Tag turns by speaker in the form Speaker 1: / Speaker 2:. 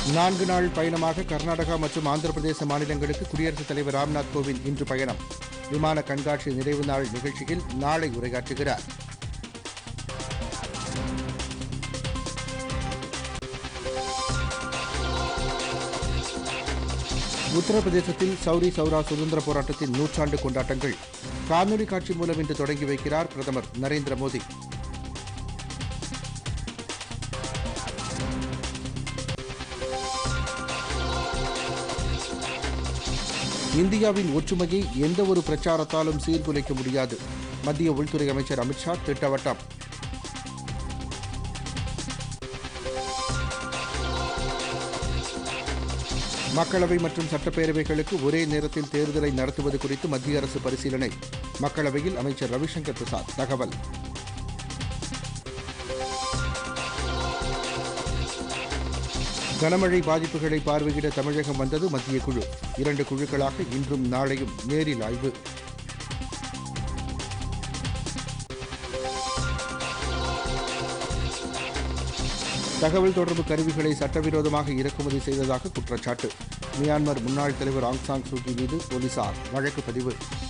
Speaker 1: நான்கு நாள் பயணமாக கர்நாடகா மற்றும் ஆந்திர பிரதேச மாநிலங்களுக்கு குடியரசுத் தலைவர் ராம்நாத் கோவிந்த் இன்று பயணம் விமான கண்காட்சி நிறைவு நாள் நிகழ்ச்சியில் நாளை உரையாற்றுகிறார் உத்தரப்பிரதேசத்தில் சௌரி சௌரா சுதந்திர போராட்டத்தின் நூற்றாண்டு கொண்டாட்டங்கள் காணொலி காட்சி மூலம் இன்று தொடங்கி வைக்கிறார் பிரதமர் நரேந்திர மோடி இந்தியாவின் ஒற்றுமையை எந்தவொரு பிரச்சாரத்தாலும் சீர்குலைக்க முடியாது மத்திய உள்துறை அமைச்சர் அமித்ஷா திட்டவட்டம் மக்களவை மற்றும் சட்டப்பேரவைகளுக்கு ஒரே நேரத்தில் தேர்தலை நடத்துவது குறித்து மத்திய அரசு பரிசீலனை மக்களவையில் அமைச்சர் ரவிசங்கர் பிரசாத் தகவல் கனமழை பாதிப்புகளை பார்வையிட தமிழகம் வந்தது மத்திய குழு இரண்டு குழுக்களாக இன்றும் நாளையும் நேரில் ஆய்வு தகவல் தொடர்பு கருவிகளை சட்டவிரோதமாக இறக்குமதி செய்ததாக குற்றச்சாட்டு மியான்மர் முன்னாள் தலைவர் ஆங் சாங் சூகி மீது போலீசார் வழக்கு பதிவு